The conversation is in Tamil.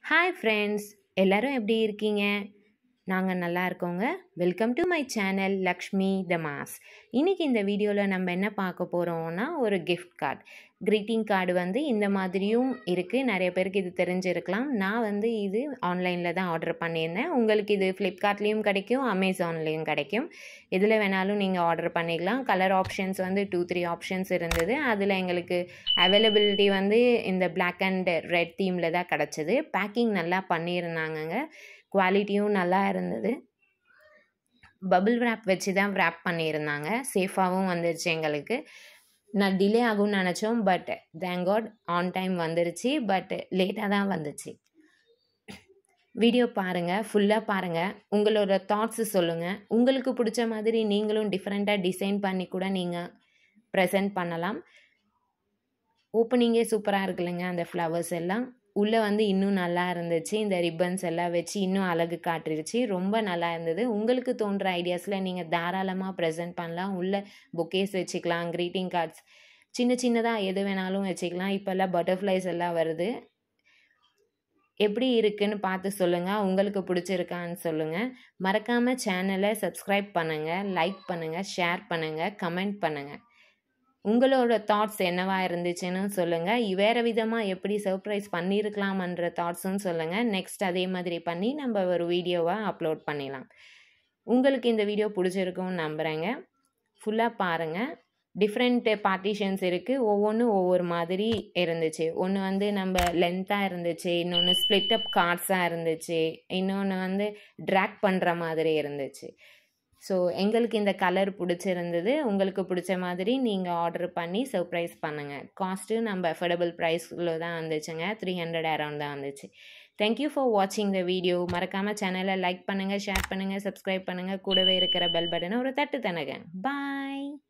ஹாய் ஃப்ரெண்ட்ஸ் எல்லாரும் எப்படி இருக்கீங்க நாங்கள் நல்லா இருக்கோங்க welcome to my channel Lakshmi the mass இன்றைக்கி இந்த வீடியோவில் நம்ம என்ன பார்க்க போகிறோம்னா ஒரு கிஃப்ட் கார்டு க்ரீட்டிங் கார்டு வந்து இந்த மாதிரியும் இருக்குது நிறைய பேருக்கு இது தெரிஞ்சிருக்கலாம் நான் வந்து இது ஆன்லைனில் தான் ஆர்டர் பண்ணியிருந்தேன் உங்களுக்கு இது ஃப்ளிப்கார்ட்லேயும் கிடைக்கும் அமேசான்லேயும் கிடைக்கும் எதில் வேணாலும் நீங்கள் ஆர்டர் பண்ணிக்கலாம் கலர் ஆப்ஷன்ஸ் வந்து டூ த்ரீ ஆப்ஷன்ஸ் இருந்தது அதில் எங்களுக்கு அவைலபிலிட்டி வந்து இந்த பிளாக் அண்ட் ரெட் தீமில் தான் கிடச்சிது பேக்கிங் நல்லா பண்ணியிருந்தாங்கங்க குவாலிட்டியும் நல்லா இருந்தது பபிள் wrap வச்சு தான் wrap பண்ணியிருந்தாங்க சேஃபாகவும் வந்துருச்சு எங்களுக்கு நான் டிலே ஆகும்னு நினச்சோம் but thank god on time வந்துருச்சு பட் லேட்டாக தான் வந்துச்சு வீடியோ பாருங்கள் ஃபுல்லாக பாருங்கள் உங்களோட தாட்ஸு சொல்லுங்கள் உங்களுக்கு பிடிச்ச மாதிரி நீங்களும் டிஃப்ரெண்ட்டாக டிசைன் பண்ணி கூட நீங்கள் ப்ரெசென்ட் பண்ணலாம் ஓப்பனிங்கே சூப்பராக இருக்குல்லங்க அந்த ஃப்ளவர்ஸ் எல்லாம் உள்ளே வந்து இன்னும் நல்லா இருந்துச்சு இந்த ரிப்பன்ஸ் எல்லாம் வச்சு இன்னும் அழகு காட்டிருச்சு ரொம்ப நல்லா இருந்தது உங்களுக்கு தோன்ற ஐடியாஸில் நீங்கள் தாராளமாக ப்ரெசென்ட் பண்ணலாம் உள்ளே பொக்கேஸ் வச்சுக்கலாம் க்ரீட்டிங் கார்ட்ஸ் சின்ன சின்னதாக எது வேணாலும் வச்சுக்கலாம் இப்போல்லாம் பட்டர்ஃப்ளைஸ் எல்லாம் வருது எப்படி இருக்குன்னு பார்த்து சொல்லுங்கள் உங்களுக்கு பிடிச்சிருக்கான்னு சொல்லுங்கள் மறக்காமல் சேனலை சப்ஸ்கிரைப் பண்ணுங்கள் லைக் பண்ணுங்கள் ஷேர் பண்ணுங்கள் கமெண்ட் பண்ணுங்கள் உங்களோட தாட்ஸ் என்னவா இருந்துச்சுன்னு சொல்லுங்கள் வேறு விதமாக எப்படி சர்ப்ரைஸ் பண்ணியிருக்கலாமன்ற தாட்ஸும் சொல்லுங்கள் நெக்ஸ்ட் அதே மாதிரி பண்ணி நம்ம ஒரு வீடியோவை அப்லோட் பண்ணிடலாம் உங்களுக்கு இந்த வீடியோ பிடிச்சிருக்கும்னு நம்புகிறேங்க ஃபுல்லாக பாருங்கள் டிஃப்ரெண்ட் பார்ட்டிஷன்ஸ் இருக்குது ஒவ்வொன்றும் ஒவ்வொரு மாதிரி இருந்துச்சு ஒன்று வந்து நம்ம லென்த்தாக இருந்துச்சு இன்னொன்று ஸ்ப்ளிட் அப் கார்ட்ஸாக இருந்துச்சு இன்னொன்று வந்து ட்ராக் பண்ணுற மாதிரி இருந்துச்சு ஸோ எங்களுக்கு இந்த கலர் பிடிச்சிருந்தது உங்களுக்கு பிடிச்ச மாதிரி நீங்கள் ஆர்டர் பண்ணி சர்ப்ரைஸ் பண்ணுங்கள் காஸ்ட்டு நம்ம அஃபோர்டபுள் ப்ரைஸில் தான் வந்துச்சுங்க த்ரீ ஹண்ட்ரட் அரௌண்ட் தான் வந்துச்சு தேங்க்யூ ஃபார் வாட்சிங் த வீடியோ மறக்காமல் சேனலை லைக் பண்ணுங்கள் ஷேர் பண்ணுங்கள் சப்ஸ்கிரைப் பண்ணுங்கள் கூடவே இருக்கிற பெல் பட்டனை ஒரு தட்டு தனங்க பாய்